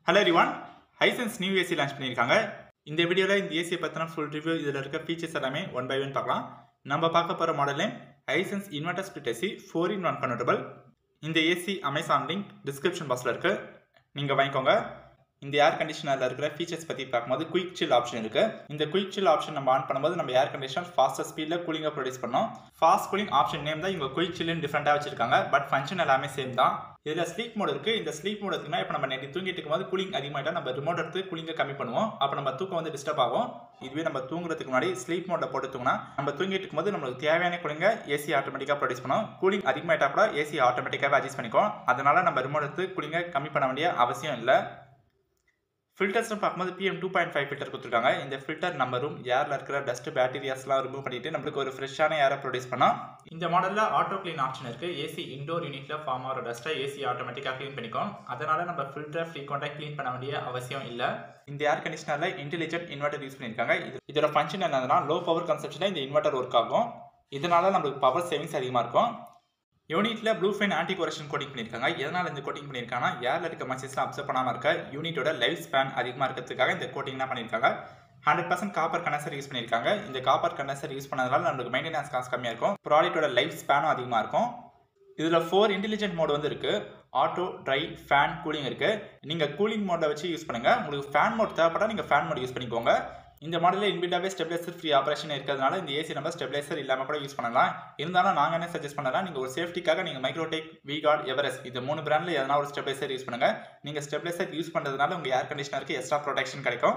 hello everyone Hisense new AC launch பண்ணியிருக்காங்க இந்த வீடியோவில் இந்த ஏசியை பற்றின ஃபுல் ரிவ்யூ இதில் இருக்க ஃபீச்சர்ஸ் எல்லாமே ஒன் பை ஒன் பார்க்கலாம் நம்ம பார்க்க போகிற மாடலே Hisense inverter split AC four இன் ஒன் கன்வெர்டபிள் இந்த ஏசி அமேசான் லிங்க் டிஸ்கிரிப்ஷன் பாக்ஸில் இருக்குது நீங்கள் வாங்கிக்கோங்க இந்த ஏர் கண்டிஷனரில் இருக்கிற ஃபீச்சர்ஸ் பற்றி பார்க்கும்போது குயிக் சில் ஆப்ஷன் இருக்குது இந்த குயிக் சில் ஆப்ஷன் நம்ம ஆன் பண்ணும்போது நம்ம ஏர் கண்டிஷனர் ஃபாஸ்டர் ஸ்பீடில் கூலிங்காக ப்ரொடியூஸ் பண்ணோம் ஃபாஸ்ட் கூலிங் ஆப்ஷன் நேம் தான் இவங்க குயிக் சில்லுன்னு டிஃப்ரெண்ட்டாக வச்சிருக்காங்க பட் ஃபங்க்ஷன் எல்லாமே சேம் தான் இதில் ஸ்லீப் மோட் இருக்குது இந்த ஸ்லீப் மோட் இருக்குன்னா இப்போ நம்ம நேற்று தூங்கிட்டு இருக்கும்போது கூலிங் அதிகமாகிட்டா நம்ம ரிமோட் எடுத்து கூலிங்கை கம்மி பண்ணுவோம் அப்போ நம்ம தூக்கம் வந்து டிஸ்டர்ப் ஆகும் இதுவே நம்ம தூங்குறதுக்கு முன்னாடி ஸ்லீப் மோட்டில் போட்டு தூங்கினா நம்ம தூங்கிட்டு இருக்கும்போது நம்மளுக்கு தேவையான கூலிங்க ஏசி ஆட்டோமேட்டிக்காக ப்ரொடியூஸ் பண்ணும் கூலிங் அதிகமாகிட்டா கூட ஏசி ஆட்டோமேட்டிக்காகவே அட்ஜஸ்ட் பண்ணிக்கும் அதனால நம்ம ரிமோட் எடுத்து கூலிங்கை கம்மி பண்ண வேண்டிய அவசியம் இல்லை ஃபில்டர்ஸ்னு பார்க்கும்போது PM two point five filter கொடுத்துருக்காங்க இந்த ஃபில்டர் நம்ம ரூம் ஏரில் இருக்கிற டஸ்ட் பேக்டீரியாஸ்லாம் ரிமூவ் பண்ணிட்டு நம்மளுக்கு ஒரு ஃப்ரெஷ்ஷான ஏரை ப்ரொடியூஸ் பண்ணோம் இந்த மாடலில் ஆட்டோ க்ளீன் ஆப்ஷன் இருக்குது ஏசி இண்டோர் யூனிட்டில் ஃபார்ம் ஆகிற டஸ்ட்டை ஏசி ஆட்டோமேட்டிக்காக க்ளீன் பண்ணிக்கும் அதனால நம்ம ஃபில்டரை ஃப்ரீக்வெண்ட்டாக க்ளீன் பண்ண வேண்டிய அவசியம் இல்லை இந்த ஏர் கண்டிஷனரில் இன்டெலிஜென்ட் இன்வெர்டர் யூஸ் பண்ணியிருக்காங்க இது இதோட ஃபங்க்ஷன் என்னதுன்னா லோ பவர் கன்சப்ஷனில் இந்த இன்வெர்டர் ஒர்க் ஆகும் இதனால நம்மளுக்கு பவர் சேவிங்ஸ் அதிகமாக இருக்கும் யூனிட்ல blue fin anti corrosion coating பண்ணியிருக்காங்க எதனால் இந்த கோட்டிங் பண்ணியிருக்காங்கன்னா ஏர்ல இருக்க மசிஸ்லாம் அப்சர்வ் பண்ணாமல் இருக்க யூனிட்டோட லைஃப் ஸ்பேன் அதிகமாக இருக்கிறதுக்காக இந்த கோட்டிங்லாம் பண்ணியிருக்காங்க hundred percent copper condenser use பண்ணியிருக்காங்க இந்த காப்பர் கண்டன்சர் யூஸ் பண்ணதுனால நம்மளுக்கு மெயின்டெனன்ஸ் காசு கம்மியாக இருக்கும் ப்ராடக்ட்டோட லைஃப் ஸ்பேனும் அதிகமாக இருக்கும் இதில் ஃபோர் இன்டெலிஜென்ட் மோட் வந்து இருக்குது ஆட்டோ ட்ரை ஃபேன் கூலிங் இருக்குது நீங்கள் கூலிங் மோட்டை வச்சு யூஸ் பண்ணுங்கள் உங்களுக்கு ஃபேன் மோட் தேவைப்பட்டால் நீங்கள் ஃபேன் மோட் யூஸ் பண்ணிக்கோங்க இந்த மாடலில் இன்பில்டாகவே ஸ்டெபிலைசர் ஃப்ரீ ஆப்ரேஷன் இருக்கிறதுனால இந்த ஏசி நம்ம ஸ்டெபிலைசர் இல்லாமல் கூட யூஸ் பண்ணலாம் இருந்தாலும் நாங்கள் என்ன சஜஸ்ட் பண்ணலாம் நீங்கள் ஒரு சேஃப்டிக்காக நீங்கள் மைக்ரோடெக் விகார்ட் எவரெஸ் இந்த மூணு பிராண்டில் எதனா ஒரு ஸ்டெபிலைசர் யூஸ் பண்ணுங்கள் நீங்கள் ஸ்டெபிலைசர் யூஸ் பண்ணுறதுனால உங்கள் ஏர் கண்டிஷனருக்கு எக்ஸ்ட்ரா ப்ரொடெக்ஷன் கிடைக்கும்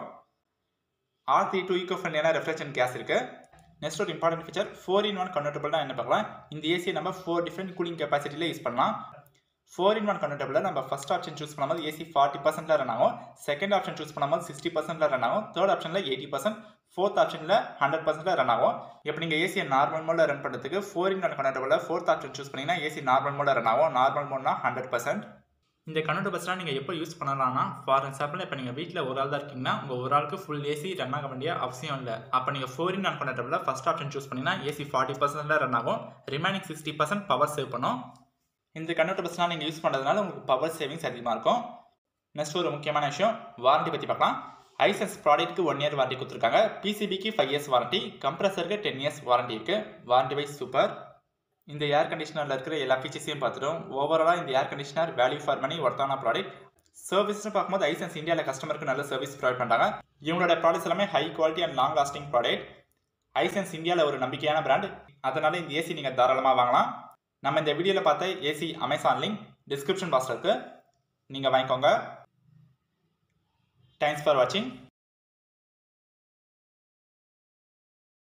ஆர் த்ரீ டூ ஈக்கோ ஃப்ரெண்ட்லியான ரெஃப்ரிஜரேஷன் கேஸ் இருக்குது நெக்ஸ்ட் ஒரு இம்பார்ட்டன்ட் ஃபீச்சர் ஃபோர் இன் ஒன் கன்வெர்டபிள் தான் என்ன பார்க்கலாம் இந்த ஏசியை நம்ம ஃபோர் டிஃப்ரெண்ட் கூலிங் கெப்பாசிட்டியில் யூஸ் பண்ணலாம் ஃபோர் இன் ஒன் கன்வெர்டபிளில் நம்ம ஃபஸ்ட் ஆப்ஷன் சூஸ் பண்ணும்போது ஏசி ஃபார்ட்டி பர்சன்ட்ல ரன் ஆகும் செகண்ட் ஆப்ஷன் சூஸ் பண்ணும்போது சிக்ஸ்டி பர்சன்ட்ல ரன் ஆகும் தேர்ட் ஆப்ஷனில் எயிட்டி பர்சன்ட் ஃபோர்த் ஆப்ஷனில் ஹண்ட்ரட் பர்சன்ட்ல ரன் ஆகும் இப்போ நீங்கள் ஏசியை நார்மல் மோடில் ரன் பண்ணுறதுக்கு ஃபோர் இன் ஒன் கன்வெர்டபிளில் ஃபோர்த் ஆப்ஷன் சூஸ் பண்ணிங்கன்னா ஏசி நார்மல் மோடில் ரன் ஆகும் நார்மல் மோட்னா ஹண்ட்ரட் பர்சன்ட் இந்த கன்வெர்ட் பஸ்லாம் நீங்கள் எப்போ யூஸ் பண்ணலாம்னா ஃபார் எக்ஸாம்பிள் இப்போ நீங்கள் வீட்டில் ஒரு ஆள் தான் இருக்கீங்கன்னா உங்கள் ஒரு ஆளுக்கு ஃபுல் ஏசி ரன் ஆக வேண்டிய அவசியம் இல்லை அப்போ நீங்கள் ஃபோர் இன் ஒன் கன்வெர்டபிளில் ஃபஸ்ட் ஆப்ஷன் சூஸ் பண்ணிங்கன்னா ஏசி ஃபார்ட்டி பர்சன்ட்ல ரன் ஆகும் remaining sixty percent power save பண்ணும் இந்த கன்வெர்ட் பஸ்லாம் நீங்கள் யூஸ் பண்ணுறதுனால உங்களுக்கு பவர் சேவிங்ஸ் அதிகமாக இருக்கும் நெக்ஸ்ட் ஒரு முக்கியமான விஷயம் வாரண்டி பற்றி பார்க்கலாம் ஐசன்ஸ் ப்ராடக்ட்க்கு ஒன் இயர் வாரண்டி கொடுத்துருக்காங்க பிசிபிக்கு ஃபைவ் இயர்ஸ் வாரண்டி கம்ப்ரஸருக்கு டென் இயர்ஸ் வாரண்டி இருக்குது வாரண்டி வைஸ் சூப்பர் இந்த ஏர் கண்டிஷனரில் இருக்கிற எல்லா ஃபீச்சர்ஸையும் பார்த்துட்டோம் ஓவராலாக இந்த air conditioner value for money ஒர்த்தான ப்ராடக்ட் சர்வீஸ்னு பார்க்கும்போது ஐசன்ஸ் இந்தியாவில் கஸ்டமருக்கு நல்ல சர்வீஸ் ப்ரொவைட் பண்ணுறாங்க இவங்களோட ப்ராடக்ட்ஸ் எல்லாமே high quality and long lasting product Hisense இந்தியாவில் ஒரு நம்பிக்கையான பிராண்ட் அதனால இந்த ஏசி நீங்கள் தாராளமாக வாங்கலாம் நம்ம இந்த வீடியோவில் பார்த்த ஏசி அமேசான் லிங்க் டிஸ்கிரிப்ஷன் பாக்ஸில் இருக்குது நீங்கள் வாங்கிக்கோங்க தேங்க்ஸ் ஃபார் வாட்சிங்